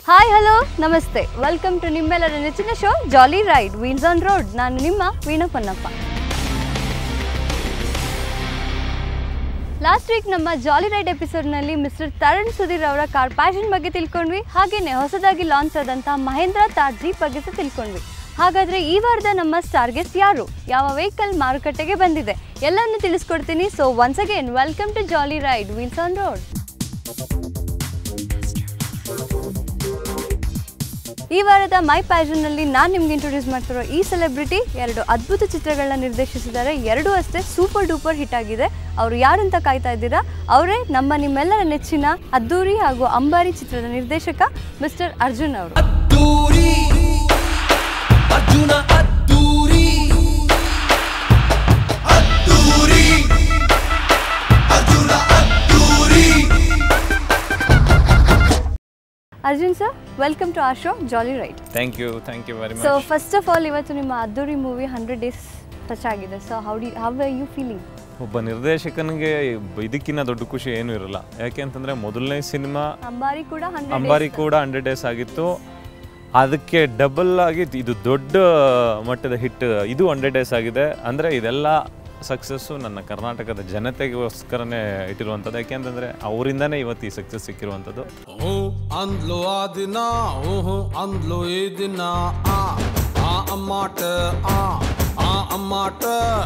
Hi hello ನಮಸ್ತೆ welcome to ನಿಮ್ಮೆಲ್ಲರ ನೆಚ್ಚಿನ show jolly ride wheels on road ನಾನು ನಿಮ್ಮ ವೀಣಾ ಪೊನ್ನಪ್ಪ ಲಾಸ್ಟ್ ವೀಕ್ ನಮ್ಮ ಜಾಲಿ ರೈಡ್ ಎಪಿಸೋಡ್ನಲ್ಲಿ ಮಿಸ್ಟರ್ ತರಣ್ ಸುಧೀರ್ ಅವರ ಕಾರ್ ಪ್ಯಾಷನ್ ಬಗ್ಗೆ ತಿಳ್ಕೊಂಡ್ವಿ ಹಾಗೆಯೇ ಹೊಸದಾಗಿ ಲಾಂಚ್ ಆದಂಥ ಮಹೇಂದ್ರ ತಾರ್ ಜೀಪ್ ಬಗ್ಗೆ ಸಹ ತಿಳ್ಕೊಂಡ್ವಿ ಹಾಗಾದರೆ ಈ ವಾರದ ನಮ್ಮ ಸ್ಟಾರ್ ಗೆಸ್ಟ್ ಯಾರು ಯಾವ ವೆಹಿಕಲ್ ಮಾರುಕಟ್ಟೆಗೆ ಬಂದಿದೆ ಎಲ್ಲನೂ ತಿಳಿಸ್ಕೊಡ್ತೀನಿ so once again welcome to jolly ride wheels on road ಈ ವಾರದ ಮೈ ಪ್ಯಾಷನ್ನಲ್ಲಿ ನಾನು ನಿಮ್ಗೆ ಇಂಟ್ರೊಡ್ಯೂಸ್ ಮಾಡ್ತಿರೋ ಈ ಸೆಲೆಬ್ರಿಟಿ ಎರಡು ಅದ್ಭುತ ಚಿತ್ರಗಳನ್ನ ನಿರ್ದೇಶಿಸಿದ್ದಾರೆ ಎರಡೂ ಅಷ್ಟೇ ಸೂಪರ್ ಡೂಪರ್ ಹಿಟ್ ಆಗಿದೆ ಅವರು ಯಾರಂತ ಕಾಯ್ತಾ ಇದ್ದೀರಾ ಅವರೇ ನಮ್ಮ ನಿಮ್ಮೆಲ್ಲರ ನೆಚ್ಚಿನ ಅದ್ದೂರಿ ಹಾಗೂ ಅಂಬಾರಿ ಚಿತ್ರದ ನಿರ್ದೇಶಕ ಮಿಸ್ಟರ್ ಅರ್ಜುನ್ ಅವರು ಅದ್ದೂರಿ ಅರ್ಜುನ ಅದ್ದೂರಿ Addhuri Arjuna Addhuri Arjun sir welcome to our show jolly ride thank you thank you very so much first of all ಇವತ್ತು ನಿಮ್ಮ Addhuri movie hundred days touch ಆಗಿದೆ ಸೊ ಹೌ ಡಿ ಹೌ ಆರ್ ಯು ಫೀಲಿಂಗ್ ಒಬ್ಬ ನಿರ್ದೇಶಕನಿಗೆ ಇದಕ್ಕಿಂತ ದೊಡ್ಡ ಖುಷಿ ಏನೂ ಇರಲ್ಲ ಯಾಕೆ ಅಂತಂದ್ರೆ ಮೊದಲನೇ ಸಿನಿಮಾ ಅಂಬಾರಿ ಕೂಡ ಹಂಡ್ರೆಡ್ ಅಂಬಾರಿ ಕೂಡ ಹಂಡ್ರೆಡ್ ಡೇಸ್ ಆಗಿತ್ತು ಅದಕ್ಕೆ ಡಬಲ್ ಆಗಿ ಇದು ದೊಡ್ಡ ಮಟ್ಟದ ಹಿಟ್ ಇದು ಹಂಡ್ರೆಡ್ ಡೇಸ್ ಆಗಿದೆ ಅಂದರೆ ಇದೆಲ್ಲ ಸಕ್ಸಸ್ಸು ನನ್ನ ಕರ್ನಾಟಕದ ಜನತೆಗೋಸ್ಕರನೇ ಇಟ್ಟಿರುವಂಥದ್ದು ಯಾಕೆಂತಂದರೆ ಅವರಿಂದನೇ ಇವತ್ತು ಈ ಸಕ್ಸಸ್ ಸಿಕ್ಕಿರುವಂಥದ್ದು ಹ್ಞೂ ಅಂದ್ಲು ಆ ದಿನ ಹ್ಞೂ ಹ್ಞೂ ಅಂದ್ಲು ಈ ದಿನ ಆ ಆ ಅಮ್ಮಾಟ ಆ ಆ ಅಮ್ಮಾಟ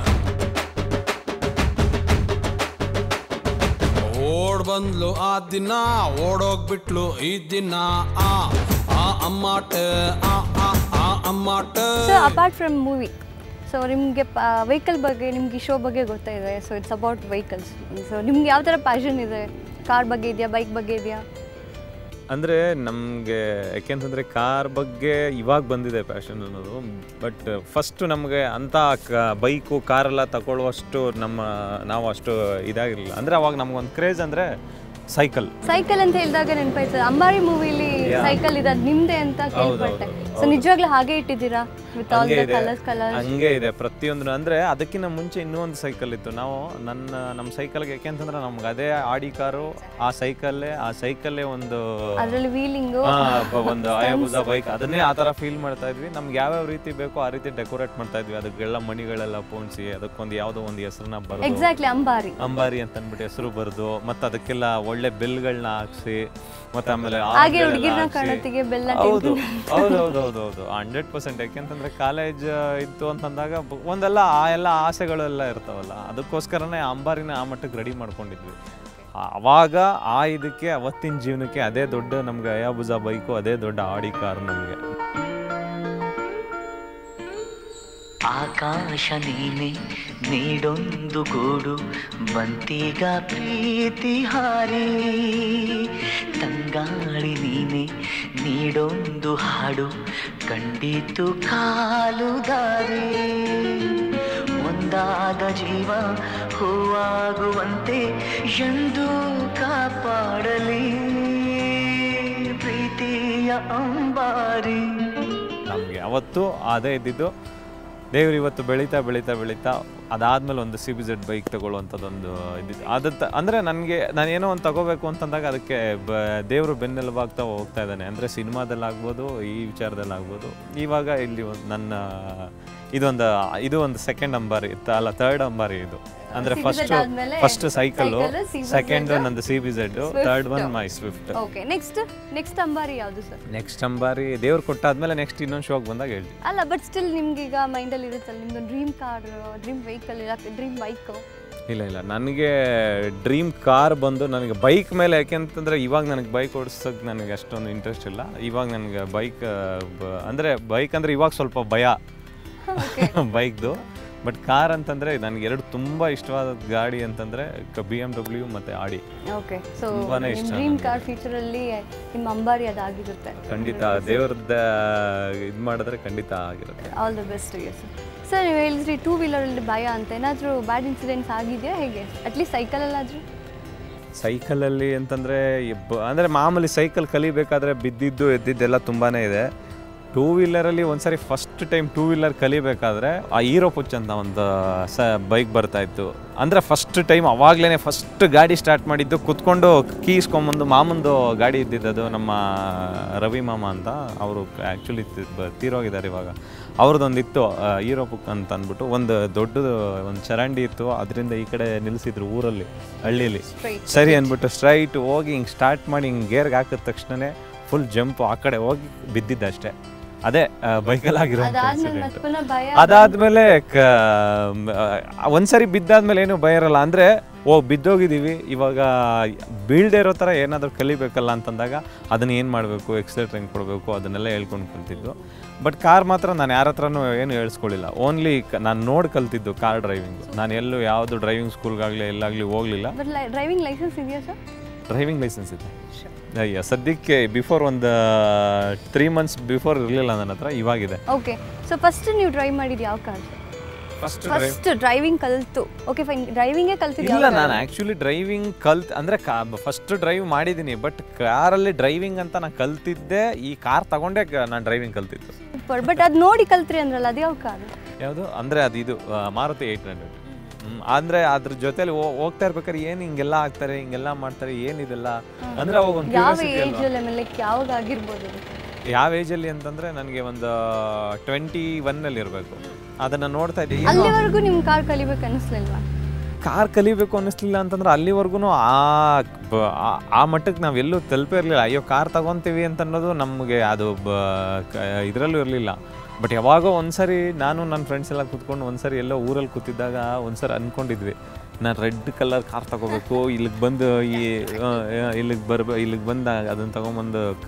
ಓಡ್ ಬಂದ್ಲು ಆ ದಿನ ಓಡೋಗ್ಬಿಟ್ಲು ಈ ದಿನ ಆ ಆ ಅಮ್ಮಾಟ ಆ ಆ ಆ ಅಮ್ಮಾಟ so apart from movie so ನಿಮಗೆ ವೆಹಿಕಲ್ ಬಗ್ಗೆ ನಿಮ್ಗೆ ಈ ಶೋ ಬಗ್ಗೆ ಗೊತ್ತಾಯಿದೆ so it's about vehicles so ನಿಮ್ಗೆ ಯಾವ ಥರ ಪ್ಯಾಷನ್ ಇದೆ ಕಾರ್ ಬಗ್ಗೆ ಇದೆಯಾ ಬೈಕ್ ಬಗ್ಗೆ ಇದೆಯಾ ಅಂದರೆ ನಮಗೆ ಯಾಕೆಂತಂದರೆ ಕಾರ್ ಬಗ್ಗೆ ಇವಾಗ ಬಂದಿದೆ ಪ್ಯಾಷನ್ ಅನ್ನೋದು ಬಟ್ ಫಸ್ಟು ನಮಗೆ ಅಂಥ ಕ ಬೈಕು ಕಾರೆಲ್ಲ ತಗೊಳ್ಳುವಷ್ಟು ನಮ್ಮ ನಾವು ಅಷ್ಟು ಇದಾಗಿರಲಿಲ್ಲ ಅಂದರೆ ಅವಾಗ ನಮ್ಗೊಂದು ಕ್ರೇಜ್ ಅಂದರೆ ಸೈಕಲ್ ಸೈಕಲ್ ಅಂತ ಹೇಳಿದಾಗ ನೆನಪಾಯ್ತದೆ ಅಂಬಾರಿ ಮೂವಿಲಿ Yeah. ಸೈಕಲ್ ಇದೆ ಅದು ನಿಮ್ದೆ ಅಂತ ಕೇಳ್ಪಟ್ಟೆ ಸೊ ನಿಜವಾಗ್ಲೂ ಹಾಗೆ ಇಟ್ಟಿದ್ದೀರಾ ವಿತ್ ಆಲ್ ಹಂಗೆ ದ ಇದೆ ಕಲರ್ಸ್ ಕಲರ್ಸ್ ಹಂಗೆ ಇದೆ ಪ್ರತಿಯೊಂದು ಅಂದರೆ ಅದಕ್ಕಿಂತ ಮುಂಚೆ ಇನ್ನೂ ಒಂದು ಸೈಕಲ್ ಇತ್ತು ನಾವು ನನ್ನ ನಮ್ಮ ಸೈಕಲ್ಗೆ ಯಾಕೆಂತಂದ್ರೆ ನಮ್ಗೆ ಅದೇ ಆಡಿ ಕಾರು ಆ ಸೈಕಲ್ಲೇ ಆ ಸೈಕಲ್ಲೇ ಒಂದು ಅದರಲ್ಲಿ ವೀಲಿಂಗು ಆ, ಬ- ಒಂದು ಆಯಾಬುಜ ಬೈಕ್ ಅದನ್ನೇ ಆ ಥರ ಫೀಲ್ ಮಾಡ್ತಾ ಇದ್ವಿ ನಮ್ಗೆ ಯಾವ್ಯಾವ ರೀತಿ ಬೇಕೋ ಆ ರೀತಿ ಡೆಕೋರೇಟ್ ಮಾಡ್ತಾ ಇದ್ವಿ ಅದಕ್ಕೆಲ್ಲ ಮಣಿಗಳೆಲ್ಲ ಪೋಣಿಸಿ ಅದಕ್ಕೊಂದು ಯಾವುದೋ ಒಂದು ಹೆಸರನ್ನ ಬರೆದು ಎಕ್ಸಾಕ್ಟ್ಲಿ ಅಂಬಾರಿ ಅಂಬಾರಿ ಅಂತ ಅಂದ್ಬಿಟ್ಟು ಹೆಸರು ಬರೆದು ಮತ್ತೆ ಅದಕ್ಕೆಲ್ಲ ಒಳ್ಳೆ ಬೆಲ್ಗಳನ್ನ ಹಾಕ್ಸಿ ಮತ್ತೆ ಆಮೇಲೆ ಹಾಗೆ ಹಾರ್ನ್ಗಳೆಲ್ಲ ಹುಡುಗಿರ್ನ ಹಾಕ್ಸಿ. ಕಾಣೋತ್ತಿಗೆ ಬೆಲ್ಲ ಹೌದು ಹೌದು ಹೌದು ಹೌದು ಹೌದು ಹಂಡ್ರೆಡ್ ಪರ್ಸೆಂಟ್ ಯಾಕೆಂತಂದ್ರೆ ಕಾಲೇಜ್ ಇತ್ತು ಅಂತಂದಾಗ ಬ- ಒಂದೆಲ್ಲ ಆ ಎಲ್ಲ ಆಸೆಗಳೆಲ್ಲ ಇರ್ತಾವಲ್ಲ ಅದಕ್ಕೋಸ್ಕರನೇ ಅಂಬಾರಿನ ಆ ಮಟ್ಟಕ್ಕೆ ರೆಡಿ ಮಾಡ್ಕೊಂಡಿದ್ವಿ ಆ- ಅವಾಗ ಆ ಇದಕ್ಕೆ ಅವತ್ತಿನ ಜೀವನಕ್ಕೆ ಅದೇ ದೊಡ್ಡ ನಮ್ಗೆ ಅಯಾಬುಜಾ ಬೈಕು ಅದೇ ದೊಡ್ಡ ಆಡಿ ಕಾರ್ ನಮಗೆ ಆಕಾಶ ನೀನೆ ನೀಡೊಂದು ಗೂಡು ಬಂತೀಗ ಪ್ರೀತಿ ಹಾರಿ ತಂಗಾಳಿ ನೀನೆ ನೀಡೊಂದು ಹಾಡು ಕಂಡಿತು ಕಾಲು ದಾರಿ ಒಂದಾದ ಜೀವ ಹೂವಾಗುವಂತೆ ಎಂದು ಕಾಪಾಡಲಿ ಪ್ರೀತಿಯ ಅಂಬಾರಿ ನಮಗೆ ಅವತ್ತು ಅದೇ ಇದ್ದಿದ್ದು ದೇವ್ರು ಇವತ್ತು ಬೆಳೀತಾ ಬೆಳೀತಾ ಬೆಳೀತಾ ಅದಾದ್ಮೇಲೆ ಒಂದು ಸಿ ಬಿ ಜೆಡ್ ಬೈಕ್ ತಗೊಳ್ಳುವಂಥದ್ದೊಂದು ಇದ್ದಿದ್ದು ಅದತ್ತ ಅಂದರೆ ನನಗೆ ನಾನು ಏನೋ ಒಂದು ತಗೋಬೇಕು ಅಂತಂದಾಗ ಅದಕ್ಕೆ ಬ ದೇವರು ಬೆನ್ನೆಲುಬಾಗ್ತಾ ಹೋಗ್ತಾ ಇದ್ದಾನೆ ಅಂದರೆ ಸಿನಿಮಾದಲ್ಲಾಗ್ಬೋದು ಈ ವಿಚಾರದಲ್ಲಾಗ್ಬೋದು ಇವಾಗ ಇಲ್ಲಿ ಒಂದು ನನ್ನ ಇದೊಂದು ಇದು ಒಂದು ಸೆಕೆಂಡ್ ಅಂಬಾರಿ ಇತ್ತು ಅಲ್ಲ ಥರ್ಡ್ ಅಂಬಾರಿ ಇದು ಅಂದರೆ CBZ ಫಸ್ಟ್ ಆದ್ಮೇಲೆ first cycle cycle, CBZ, second ನಂದು C B Z third one my Swift okay next next Ambari ಯಾವುದು ಸರ್ ನೆಕ್ಸ್ಟ್ ಅಂಬಾರಿ ದೇವ್ರು ಕೊಟ್ಟಾದ್ಮೇಲೆ ನೆಕ್ಸ್ಟ್ ಇನ್ನೊಂದು ಶೋಗೆ ಬಂದಾಗ ಹೇಳ್ತೀನಿ ಅಲ್ಲ ಬಟ್ ಸ್ಟಿಲ್ ನಿಮ್ಗೀಗ ಮೈಂಡಲ್ಲಿ ಇರುತ್ತಲ್ಲ ನಿಮ್ದು ಡ್ರೀಮ್ ಕಾರ್ ಡ್ರೀಮ್ ವೆಹಿಕಲ್ ಇಲ್ಲ ಡ್ರೀಮ್ ಬೈಕ್ ಇಲ್ಲ ಇಲ್ಲ ನನಗೆ ಡ್ರೀಮ್ ಕಾರ್ ಬಂದು ನನಗೆ ಬೈಕ್ ಮೇಲೆ ಯಾಕೆಂತಂದರೆ ಇವಾಗ ನನಗೆ ಬೈಕ್ ಓಡಿಸೋಕೆ ನನಗೆ ಅಷ್ಟೊಂದು ಇಂಟ್ರೆಸ್ಟ್ ಇಲ್ಲ ಇವಾಗ ನನಗೆ ಬೈಕ್ ಅಂದರೆ ಬೈಕ್ ಅಂದರೆ ಇವಾಗ ಸ್ವಲ್ಪ ಭಯ ಬೈಕ್ದು ಬಟ್ ಕಾರ್ ಅಂತಂದರೆ ನನಗೆ ಎರಡು ತುಂಬ ಇಷ್ಟವಾದ ಗಾಡಿ ಅಂತಂದರೆ ಬಿ ಎಮ್ ಡಬ್ಲ್ಯೂ ಮತ್ತು ಆಡಿ ಓಕೆ ಸೊ ತುಂಬಾನೇ ನಿಮ್ಮ ಇಷ್ಟ ಡ್ರೀಮ್ ನನಗೆ. ಕಾರ್ ಫ್ಯೂಚರಲ್ಲಿ ನಿಮ್ಮ ಅಂಬಾರಿ ಅದಾಗಿರುತ್ತೆ ಖಂಡಿತ ದೇವ್ರದ್ದು ಇದು ಮಾಡಿದ್ರೆ ಖಂಡಿತ ಆಗಿರುತ್ತೆ all the best you sir sir ನೀವು ಹೇಳಿದ್ರಿ ಟೂ ವೀಲರಲ್ಲಿ ಭಯ ಅಂತ ಏನಾದರೂ ಬ್ಯಾಡ್ ಇನ್ಸಿಡೆಂಟ್ಸ್ ಆಗಿದೆಯಾ ಹೇಗೆ ಅಟ್ಲೀಸ್ಟ್ ಸೈಕಲಲ್ಲಾದರೂ ಸೈಕಲಲ್ಲಿ ಅಂತಂದರೆ ಅಂದರೆ ಮಾಮೂಲಿ ಸೈಕಲ್ ಕಲಿಬೇಕಾದ್ರೆ ಬಿದ್ದಿದ್ದು ಎದ್ದಿದ್ದೆಲ್ಲ ತುಂಬಾ ಇದೆ ಟೂ ವೀಲರಲ್ಲಿ ಒಂದ್ಸರಿ first first time two wheeler ಕಲಿಬೇಕಾದ್ರೆ ಆ ಹೀರೋ ಪುಚ್ ಅಂತ ಒಂದು ಸ ಬೈಕ್ ಬರ್ತಾ ಇತ್ತು ಅಂದರೆ ಫಸ್ಟ್ ಟೈಮ್ ಅವಾಗಲೇ ಫಸ್ಟ್ ಗಾಡಿ ಸ್ಟಾರ್ಟ್ ಮಾಡಿದ್ದು ಕುತ್ಕೊಂಡು ಕೀ ಇಸ್ಕೊಂಬಂದು ಮಾಮಂದು ಗಾಡಿ ಇದ್ದಿದ್ದದು ನಮ್ಮ ರವಿ ಮಾಮ ಅಂತ ಅವರು ಆ್ಯಕ್ಚುಲಿ ತೀರೋಗಿದ್ದಾರೆ ಇವಾಗ ಅವ್ರದ್ದೊಂದಿತ್ತು ಹೀರೋ ಬುಕ್ ಅಂತ ಅಂದ್ಬಿಟ್ಟು ಒಂದು ದೊಡ್ಡದು ಒಂದು ಚರಂಡಿ ಇತ್ತು ಅದರಿಂದ ಈ ಕಡೆ ನಿಲ್ಲಿಸಿದ್ರು ಊರಲ್ಲಿ ಹಳ್ಳಿಲಿ Straight. ಸರಿ ಅಂದ್ಬಿಟ್ಟು ಸ್ಟ್ರೈಟ್ ಹೋಗಿ ಹಿಂಗೆ ಸ್ಟಾರ್ಟ್ ಮಾಡಿ ಹಿಂಗೆ ಗೇರ್ಗೆ ಹಾಕಿದ ತಕ್ಷಣನೇ ಫುಲ್ ಜಂಪ್ ಆ ಕಡೆ ಹೋಗಿ ಬಿದ್ದಿದ್ದ ಅಷ್ಟೇ ಅದೇ ಬೈಕಲ್ಲಿ ಆಗಿರೋ ಅದಾದ್ಮೇಲೆ ಮತ್ತೆ ಪುನಃ ಭಯ ಅದಾದ್ಮೇಲೆ ಕ ಮ್, ಆ, ಒಂದ್ಸರಿ ಬಿದ್ದಾದ್ಮೇಲೆ ಏನು ಭಯ ಇರಲ್ಲ ಅಂದರೆ ಓ ಬಿದ್ದೋಗಿದ್ದೀವಿ ಇವಾಗ ಬೀಳ್ದೇ ಇರೋ ಥರ ಏನಾದರೂ ಕಲಿಬೇಕಲ್ಲ ಅಂತಂದಾಗ ಅದನ್ನ ಏನು ಮಾಡಬೇಕು ಎಕ್ಸಲೇಟರ್ ಹೆಂಗೆ ಕೊಡಬೇಕು ಅದನ್ನೆಲ್ಲ ಹೇಳ್ಕೊಂಡು ಕಲ್ತಿದ್ದು ಬಟ್ ಕಾರ್ ಮಾತ್ರ ನಾನು ಯಾರ ಹತ್ರನೂ ಏನು ಹೇಳ್ಸ್ಕೊಳ್ಳಿಲ್ಲ ಓನ್ಲಿ ನಾನು ನೋಡಿ ಕಲ್ತಿದ್ದು ಕಾರ್ ಡ್ರೈವಿಂಗು ನಾನು ಎಲ್ಲೂ ಯಾವುದು ಡ್ರೈವಿಂಗ್ ಸ್ಕೂಲ್ಗಾಗಲಿ ಎಲ್ಲಾಗಲಿ ಹೋಗಲಿಲ್ಲ ಬಟ್ ಡ್ರೈವಿಂಗ್ ಲೈಸೆನ್ಸ್ ಇದೆಯಾ ಸರ್ ಡ್ರೈವಿಂಗ್ ಲೈಸೆನ್ಸ್ ಇದೆ ಅಯ್ಯ ಸದ್ಯಕ್ಕೆ ಬಿಫೋರ್ ಒಂದು ತ್ರೀ ಮಂತ್ಸ್ ಬಿಫೋರ್ ಇರಲಿಲ್ಲ ನನ್ನ ಹತ್ರ ಇವಾಗಿದೆ ಓಕೆ ಸೊ ಫಸ್ಟ್ ನೀವು ಡ್ರೈವ್ ಮಾಡಿದ್ದು ಯಾವ ಕಾರ್ ಫಸ್ಟ್ ಫಸ್ಟ್ ಡ್ರೈವಿಂಗ್ ಕಲ್ತು ಓಕೆ ಫೈನ್ ಡ್ರೈವಿಂಗೇ ಕಲ್ತಿದ್ದು ಇಲ್ಲ ಯಾವ ನಾನು ಆ್ಯಕ್ಚುಲಿ ಡ್ರೈವಿಂಗ್ ಕಲ್ತ್ ಅಂದರೆ ಕಾ ಫಸ್ಟ್ ಡ್ರೈವ್ ಮಾಡಿದ್ದೀನಿ ಬಟ್ ಕಾರಲ್ಲಿ ಡ್ರೈವಿಂಗ್ ಅಂತ ನಾನು ಕಲ್ತಿದ್ದೆ ಈ ಕಾರ್ ತಗೊಂಡೇ ನಾನು ಡ್ರೈವಿಂಗ್ ಕಲ್ತಿದ್ದು ಸೂಪರ್ ಬಟ್ ಅದು ನೋಡಿ ಕಲ್ತ್ರಿ ಅಂದ್ರಲ್ಲ ಅದು ಯಾವ ಕಾರ್ ಯಾವುದು ಅಂದರೆ ಅದು ಇದು ಆ, ಮಾರುತಿ ಏಯ್ಟ್ ಹಂಡ್ರೆಡ್ ಅಂದರೆ ಅದ್ರ ಜೊತೆಲಿ ಹೋಗ್ತಾ ಇರ್ಬೇಕಾದ್ರೆ ಏನು ಹಿಂಗೆಲ್ಲ ಆಗ್ತಾರೆ ಹಿಂಗೆಲ್ಲ ಮಾಡ್ತಾರೆ ಏನಿದೆಲ್ಲ ಅಂದರೆ ಅವಾಗ ಒಂದು ಯಾವ curiosity ಏಜ್ ಅಲ್ವಾ? ಅಲ್ಲಿ ಆಮೇಲೆ ಯಾವಾಗ ಆಗಿರ್ಬೋದು ಅದು? ಯಾವ ಏಜಲ್ಲಿ ಅಂತಂದರೆ ನನಗೆ ಒಂದು ಟ್ವೆಂಟಿ ಒನ್ನಲ್ಲಿ ಇರಬೇಕು ಅದನ್ನು ನೋಡ್ತಾ ಇದ್ದೆ ಏನೋ ಅಲ್ಲಿವರೆಗೂ ನಿಮ್ ಕಾರ್ ಕಲಿಬೇಕು ಅನಿಸ್ಲಿಲ್ವಾ ಕಾರ್ ಕಲಿಬೇಕು ಅನ್ನಿಸ್ಲಿಲ್ಲ ಅಂತಂದ್ರೆ ಅಲ್ಲಿವರೆಗೂ ಆ ಬ- ಆ- ಆ ಮಟ್ಟಕ್ಕೆ ನಾವೆಲ್ಲೂ ತಲುಪೇ ಇರಲಿಲ್ಲ ಅಯ್ಯೋ ಕಾರ್ ತಗೊತೀವಿ ಅಂತ ಅನ್ನೋದು ನಮಗೆ ಅದು ಇದರಲ್ಲೂ ಇರಲಿಲ್ಲ ಬಟ್ ಯಾವಾಗೋ ಒಂದ್ಸರಿ ನಾನು ನನ್ನ ಫ್ರೆಂಡ್ಸ್ ಎಲ್ಲ ಕೂತ್ಕೊಂಡು ಒಂದ್ಸರಿ ಎಲ್ಲೋ ಊರಲ್ಲಿ ಕೂತಿದ್ದಾಗ ಒಂದ್ಸರಿ ಅಂದ್ಕೊಂಡಿದ್ವಿ ನಾನು ರೆಡ್ ಕಲರ್ ಕಾರ್ ತಗೋಬೇಕು ಇಲ್ಲಿಗೆ ಬಂದು ಈ ಇಲ್ಲಿಗೆ ಬರ್ಬೇ ಇಲ್ಲಿಗೆ ಬಂದು ಅದನ್ನು ತಗೊಂಬಂದು ಕ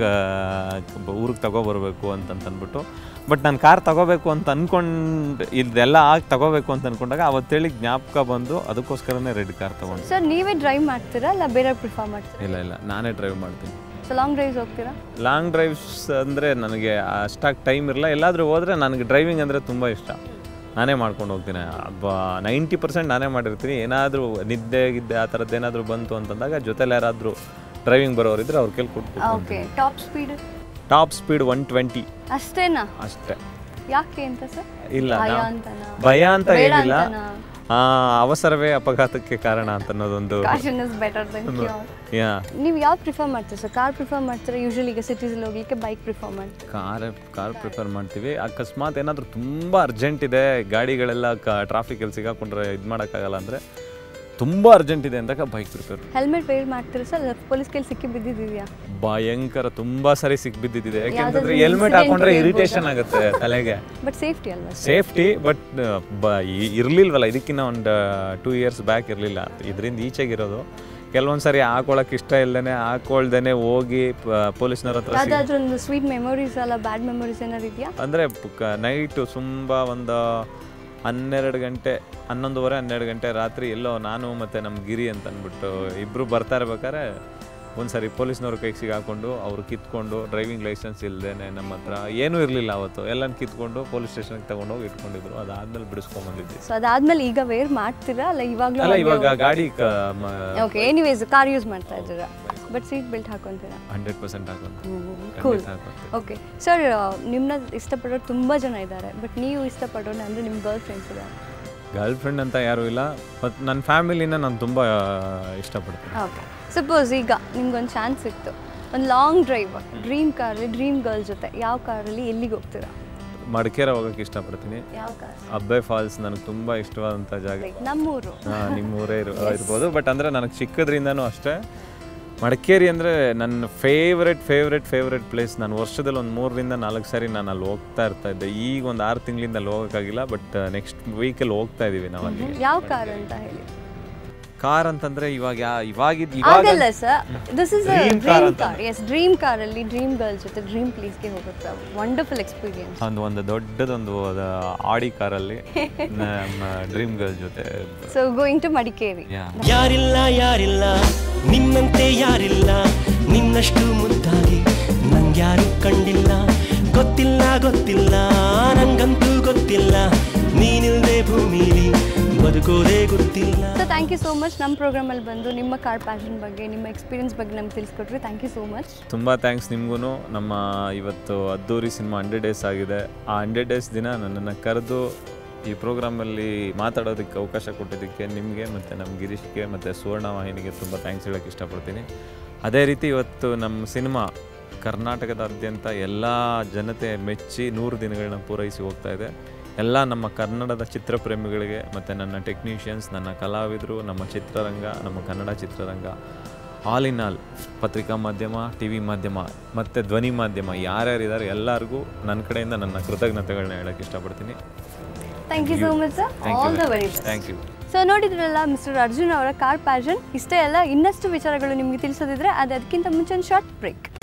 ಊರಿಗೆ ತಗೊಬರ್ಬೇಕು ಅಂತಂತ ಅಂದ್ಬಿಟ್ಟು ಬಟ್ ನಾನು ಕಾರ್ ತಗೋಬೇಕು ಅಂತ ಅನ್ಕೊಂಡು ಇದೆಲ್ಲ ಆಗಿ ತಗೋಬೇಕು ಅಂತ ಅನ್ಕೊಂಡಾಗ ಅವತ್ತೇಳಿ ಜ್ಞಾಪಕ ಬಂದು ಅದಕ್ಕೋಸ್ಕರನೇ ರೆಡ್ ಕಾರ್ ತಗೊಂಡು ಸರ್ ನೀವೇ ಡ್ರೈವ್ ಮಾಡ್ತೀರಾ ಅಲ್ಲ ಬೇರೆ ಪ್ರಿಫರ್ ಮಾಡ್ತೀರಾ ಇಲ್ಲ ಇಲ್ಲ ನಾನೇ ಡ್ರೈವ್ ಮಾಡ್ತೀನಿ ಸೊ ಲಾಂಗ್ ಡ್ರೈವ್ಸ್ ಹೋಗ್ತೀರಾ ಲಾಂಗ್ ಡ್ರೈವ್ಸ್ ಅಂದರೆ ನನಗೆ ಅಷ್ಟಾಗಿ ಟೈಮ್ ಇರಲ್ಲ ಎಲ್ಲಾದರೂ ಹೋದರೆ ನನಗೆ ಡ್ರೈವಿಂಗ್ ಅಂದರೆ ತುಂಬ ಇಷ್ಟ ನಾನೇ ಮಾಡ್ಕೊಂಡು ಹೋಗ್ತೀನಿ ನೈಂಟಿ ಪರ್ಸೆಂಟ್ ನಾನೇ ಮಾಡಿರ್ತೀನಿ ಏನಾದರೂ ನಿದ್ದೆ ಗಿದ್ದೆ ಆ ಥರದ್ದು ಏನಾದರೂ ಬಂತು ಅಂತಂದಾಗ ಜೊತೆಲಿ ಯಾರಾದರೂ ಡ್ರೈವಿಂಗ್ ಬರೋರಿದ್ರೆ ಅವ್ರ ಕೇಳಿ ಕೊಟ್ಟು okay top speed top speed one twenty ಅಷ್ಟೇನಾ ಅಷ್ಟೇ ಯಾಕೆ ಅಂತ ಸರ್ ಇಲ್ಲ ಭಯ ನಾ- ಅಂತನಾ ಭಯ ಅಂತ ಬೇಡ ಏನಿಲ್ಲ ಅಂತನಾ? ಆ, ಅವಸರವೇ ಅಪಘಾತಕ್ಕೆ ಕಾರಣ ಅಂತ ಅನ್ನೋದೊಂದು caution is better than cure yeah ನೀವು ಯಾವ ಪ್ರಿಫರ್ ಮಾಡ್ತೀರಾ ಸರ್ ಕಾರ್ ಪ್ರಿಫರ್ ಮಾಡ್ತೀರಾ ಯೂಶಲಿ ಈಗ ಸಿಟೀಸಲ್ಲಿ ಹೋಗ್ಲಿಕ್ಕೆ ಬೈಕ್ ಪ್ರಿಫರ್ ಮಾಡ್ತೀರಾ ಕಾರ್ ಕಾರ್ ಪ್ರಿಫರ್ ಮಾಡ್ತೀವಿ ಅಕಸ್ಮಾತ್ ಏನಾದರೂ ತುಂಬ ಅರ್ಜೆಂಟ್ ಇದೆ ಗಾಡಿಗಳೆಲ್ಲ ಕ ಟ್ರಾಫಿಕಲ್ಲಿ ಸಿಗಾಕೊಂಡ್ರೆ ಇದು ಮಾಡೋಕ್ಕಾಗಲ್ಲ ಅಂದರೆ ತುಂಬ ಅರ್ಜೆಂಟ್ ಇದೆ ಅಂದಾಗ ಬೈಕ್ ಪ್ರಿಫರ್ ಹೆಲ್ಮೆಟ್ ವೇರ್ ಮಾಡ್ತೀರಾ ಸರ್ ಪೊಲೀಸ್ ಕೈಲಿ ಸಿಕ್ಕಿ ಬಿದ್ದಿದೆಯಾ ಭಯಂಕರ ತುಂಬ ಸರಿ ಸಿಕ್ಬಿದ್ದಿದೆ ಯಾಕೆಂತಂದ್ರೆ ಯಾವ್ದಾದ್ರು ಹೆಲ್ಮೆಟ್ incident ಹಾಕೊಂಡ್ರೆ ಇರ್ಬೋದಾ? ಇರಿಟೇಷನ್ ಆಗುತ್ತೆ ತಲೆಗೆ ಬಟ್ ಸೇಫ್ಟಿ ಅಲ್ವಾ ಸೇಫ್ಟಿ ಬಟ್ ಬ ಇರಲಿಲ್ವಲ್ಲ ಇದಕ್ಕಿಂತ ಒಂದು ಟೂ ಇಯರ್ಸ್ ಬ್ಯಾಕ್ ಇರಲಿಲ್ಲ ಇದರಿಂದ ಈಚೆಗಿರೋದು ಕೆಲವೊಂದು ಸರಿ ಹಾಕೊಳಕ್ಕೆ ಇಷ್ಟ ಇಲ್ಲದೇ ಹಾಕೊಳ್ದೇನೆ ಹೋಗಿ ಪೊಲೀಸ್ನವ್ರ ಹತ್ರ ಸಿಗ್- ಯಾವ್ದಾದ್ರು ಒಂದು ಸ್ವೀಟ್ ಮೆಮೊರೀಸ್ ಅಲ್ಲ ಬ್ಯಾಡ್ ಮೆಮೊರೀಸ್ ಏನಾದ್ರು ಇದೆಯಾ ಅಂದರೆ ನೈಟು ತುಂಬ ಒಂದು ಹನ್ನೆರಡು ಗಂಟೆ ಹನ್ನೊಂದುವರೆ ಹನ್ನೆರಡು ಗಂಟೆ ರಾತ್ರಿ ಎಲ್ಲೋ ನಾನು ಮತ್ತು ನಮ್ಮ ಗಿರಿ ಅಂತ ಅಂದ್ಬಿಟ್ಟು ಇಬ್ಬರು ಬರ್ತಾ ಇರ್ಬೇಕಾದ್ರೆ ಒಂದು ಸರಿ ಪೊಲೀಸ್ನವ್ರ ಕೈಗೆ ಸಿಗಾಕೊಂಡು ಅವ್ರು ಕಿತ್ಕೊಂಡು ಡ್ರೈವಿಂಗ್ ಲೈಸೆನ್ಸ್ ಇಲ್ಲದೇನೆ ನಮ್ಮ ಹತ್ರ ಏನೂ ಇರಲಿಲ್ಲ ಅವತ್ತು ಎಲ್ಲನ ಕಿತ್ಕೊಂಡು ಪೊಲೀಸ್ ಸ್ಟೇಷನ್ಗೆ ತಗೊಂಡೋಗಿ ಇಟ್ಕೊಂಡಿದ್ರು ಅದಾದ್ಮೇಲೆ ಬಿಡಿಸ್ಕೊಂಬಂದಿದ್ವಿ ಸೊ ಅದಾದ್ಮೇಲೆ ಈಗ ವೇರ್ ಮಾಡ್ತೀರಾ ಅಲ್ಲ ಇವಾಗಲೂ ಅಲ್ಲ ಇವಾಗ ಗಾಡಿ ಓಕೆ ಎನಿವೇಸ್ ಕಾರ್ ಯೂಸ್ ಮಾಡ್ತಾ ಇದ್ದೀರಾ ಬಟ್ ಸೀಟ್ ಬೆಲ್ಟ್ ಹಾಕೊಂತೀರಾ ಹಂಡ್ರೆಡ್ ಪರ್ಸೆಂಟ್ ಹಾಕೊಂಡು ಕೂಲ್ ಖಂಡಿತ ಹಾಕೊಂತೀವಿ. ಓಕೆ ಸರ್ ನಿಮ್ಮನ್ನ ಇಷ್ಟಪಡೋರು ತುಂಬ ಜನ ಇದ್ದಾರೆ ಬಟ್ ನೀವು ಇಷ್ಟಪಡೋರು ಅಂದರೆ ನಿಮ್ಮ ಗರ್ಲ್ ಫ್ರೆಂಡ್ಸ್ ಇದ್ದಾರೆ ಗರ್ಲ್ ಫ್ರೆಂಡ್ ಅಂತ ಯಾರೂ ಇಲ್ಲ ಬಟ್ ನನ್ನ ಫ್ಯಾಮಿಲಿನ ನಾನು ತುಂಬ ಇಷ್ಟಪಡ್ತೀನಿ ಓಕೆ ಸಪೋಸ್ ಈಗ ನಿಮ್ಗೊಂದು ಚಾನ್ಸ್ ಸಿಕ್ತು ಒಂದು ಲಾಂಗ್ ಡ್ರೈವ್ ಡ್ರೀಮ್ ಕಾರಲ್ಲಿ ಡ್ರೀಮ್ ಗರ್ಲ್ ಜೊತೆ ಯಾವ ಕಾರಲ್ಲಿ ಎಲ್ಲಿಗೆ ಹೋಗ್ತೀರಾ ಮಡಿಕೇರ ಹೋಗೋಕ್ಕೆ ಇಷ್ಟಪಡ್ತೀನಿ ಯಾವ ಕಾರ್ ಅಬ್ಬೆ ಫಾಲ್ಸ್ ನನಗೆ ತುಂಬ ಇಷ್ಟವಾದಂಥ ಜಾಗ ನಮ್ಮೂರು ಹಾ, ನಿಮ್ಮ ಊರೇ ಇರು ಇರ್ಬೋದು ಬಟ್ ಅಂದರೆ ನನಗೆ ಚಿಕ್ಕದ್ರಿಂದನೂ ಅಷ್ಟೇ ಮಡಿಕೇರಿ ಅಂದರೆ ನನ್ನ ಫೇವ್ರೆಟ್ ಫೇವ್ರೆಟ್ ಫೇವ್ರೆಟ್ ಪ್ಲೇಸ್ ನಾನು ವರ್ಷದಲ್ಲಿ ಒಂದು ಮೂರರಿಂದ ನಾಲ್ಕು ಸಾರಿ ನಾನು ಅಲ್ಲಿ ಹೋಗ್ತಾ ಇರ್ತಾ ಇದ್ದೆ ಈಗ ಒಂದು ಆರು ತಿಂಗಳಿಂದ ಅಲ್ಲಿ ಹೋಗೋಕ್ಕಾಗಿಲ್ಲ ಬಟ್ ನೆಕ್ಸ್ಟ್ ವೀಕಲ್ಲಿ ಹೋಗ್ತಾ ಇದ್ದೀವಿ ನಾವು ಅಲ್ಲಿ ಯಾವ ಕಾರ್ ಅಂತ ಹೇಳಿ ಕಾರ್ ಅಂತಂದರೆ ಇವಾಗ ಯಾ- ಇವಾಗಿದ್ದು ಇವಾಗ ಆಗಲ್ಲ sir this is Dream car dream ಅಂತ. ಕಾರ್ ಎಸ್ ಡ್ರೀಮ್ ಕಾರಲ್ಲಿ ಡ್ರೀಮ್ ಗರ್ಲ್ ಜೊತೆ ಡ್ರೀಮ್ ಪ್ಲೇಸ್ಗೆ ಹೋಗುತ್ತೆ ವಂಡರ್ಫುಲ್ ಎಕ್ಸ್ಪೀರಿಯನ್ಸ್ ಒಂದು ಒಂದು ದೊಡ್ಡದೊಂದು ಅದು ಆಡಿ ಕಾರಲ್ಲಿ ನಮ್ಮ ಡ್ರೀಮ್ ಗರ್ಲ್ ಜೊತೆ so going to Madikeri yeah ಯಾರಿಲ್ಲ ಯಾರಿಲ್ಲ ನಿನ್ನಂತೆ ಯಾರಿಲ್ಲ ನಿನ್ನಷ್ಟು ಮುದ್ದಾಗಿ ನಂಗ್ಯಾರು ಕಂಡಿಲ್ಲ ಗೊತ್ತಿಲ್ಲ ಗೊತ್ತಿಲ್ಲ ನಂಗಂತೂ ಗೊತ್ತಿಲ್ಲ ನೀನಿಲ್ದೆ ಭೂಮಿಲಿ ಬದುಕೋದೇ ಗೊತ್ತಿಲ್ಲ so thank you so much ನಮ್ಮ ಪ್ರೋಗ್ರಾಮಲ್ಲಿ ಬಂದು ನಿಮ್ಮ ಕಾರ್ ಪ್ಯಾಷನ್ ಬಗ್ಗೆ ನಿಮ್ಮ ಎಕ್ಸ್ಪೀರಿಯನ್ಸ್ ಬಗ್ಗೆ ನಮ್ಗೆ ತಿಳಿಸ್ಕೊಟ್ರಿ ಥ್ಯಾಂಕ್ ಯು ಸೋ ಮಚ್ ತುಂಬ ಥ್ಯಾಂಕ್ಸ್ ನಿಮಗೂ ನಮ್ಮ ಇವತ್ತು ಅದ್ದೂರಿ ಸಿನಿಮಾ ಹಂಡ್ರೆಡ್ ಡೇಸ್ ಆಗಿದೆ ಆ ಹಂಡ್ರೆಡ್ ಡೇಸ್ ದಿನ ನನ್ನನ್ನು ಕರೆದು ಈ ಪ್ರೋಗ್ರಾಮಲ್ಲಿ ಮಾತಾಡೋದಕ್ಕೆ ಅವಕಾಶ ಕೊಟ್ಟಿದ್ದಕ್ಕೆ ನಿಮಗೆ ಮತ್ತು ನಮ್ಮ ಗಿರೀಶ್ಗೆ ಮತ್ತು ಸುವರ್ಣ ವಾಹಿನಿಗೆ ತುಂಬ ಥ್ಯಾಂಕ್ಸ್ ಹೇಳೋಕ್ಕೆ ಇಷ್ಟಪಡ್ತೀನಿ ಅದೇ ರೀತಿ ಇವತ್ತು ನಮ್ಮ ಸಿನಿಮಾ ಕರ್ನಾಟಕದಾದ್ಯಂತ ಎಲ್ಲ ಜನತೆ ಮೆಚ್ಚಿ ನೂರು ದಿನಗಳನ್ನ ಪೂರೈಸಿ ಹೋಗ್ತಾ ಇದೆ ಎಲ್ಲ ನಮ್ಮ ಕನ್ನಡದ ಚಿತ್ರಪ್ರೇಮಿಗಳಿಗೆ ಮತ್ತು ನನ್ನ ಟೆಕ್ನಿಷಿಯನ್ಸ್ ನನ್ನ ಕಲಾವಿದರು ನಮ್ಮ ಚಿತ್ರರಂಗ ನಮ್ಮ ಕನ್ನಡ ಚಿತ್ರರಂಗ ಆಲ್ ಇನ್ ಆಲ್ ಪತ್ರಿಕಾ ಮಾಧ್ಯಮ ಟಿ ವಿ ಮಾಧ್ಯಮ ಮತ್ತು ಧ್ವನಿ ಮಾಧ್ಯಮ ಯಾರ್ಯಾರಿದ್ದಾರೆ ಎಲ್ಲರಿಗೂ ನನ್ನ ಕಡೆಯಿಂದ ನನ್ನ ಕೃತಜ್ಞತೆಗಳನ್ನ ಹೇಳೋಕ್ಕೆ ಇಷ್ಟಪಡ್ತೀನಿ thank you so much sir thank all the very you thank you so ನೋಡಿದ್ರಲ್ಲ ಮಿಸ್ಟರ್ ಅರ್ಜುನ್ ಅವರ ಕಾರ್ ಪ್ಯಾಷನ್ ಇಷ್ಟೇ ಅಲ್ಲ ಇನ್ನಷ್ಟು ವಿಚಾರಗಳು ನಿಮಗೆ ತಿಳಿಸೋದಿದ್ರೆ ಅದು ಅದಕ್ಕಿಂತ ಮುಂಚೆ ಒಂದು ಶಾರ್ಟ್ ಬ್ರೇಕ್